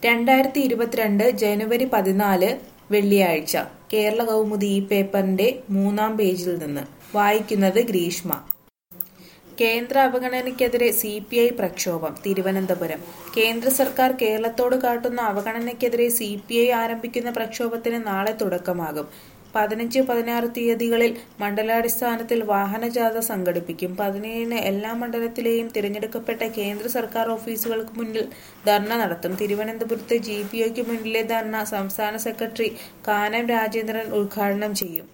രണ്ടായിരത്തി ഇരുപത്തിരണ്ട് ജനുവരി പതിനാല് വെള്ളിയാഴ്ച കേരള കൗമുദി ഈ പേപ്പറിന്റെ മൂന്നാം പേജിൽ നിന്ന് വായിക്കുന്നത് ഗ്രീഷ്മ കേന്ദ്ര അവഗണനയ്ക്കെതിരെ സി പി ഐ പ്രക്ഷോഭം തിരുവനന്തപുരം കേന്ദ്ര സർക്കാർ കേരളത്തോട് കാട്ടുന്ന അവഗണനയ്ക്കെതിരെ സി പി ഐ ആരംഭിക്കുന്ന പ്രക്ഷോഭത്തിന് നാളെ തുടക്കമാകും പതിനഞ്ച് പതിനാറ് തീയതികളിൽ മണ്ഡലാടിസ്ഥാനത്തിൽ വാഹനജാഥ സംഘടിപ്പിക്കും പതിനേഴിന് എല്ലാ മണ്ഡലത്തിലെയും തിരഞ്ഞെടുക്കപ്പെട്ട കേന്ദ്ര സർക്കാർ ഓഫീസുകൾക്ക് മുന്നിൽ ധർണ നടത്തും തിരുവനന്തപുരത്ത് ജി പി ഒക്ക് മുന്നിലെ ധർണ സംസ്ഥാന സെക്രട്ടറി കാനം രാജേന്ദ്രൻ ഉദ്ഘാടനം ചെയ്യും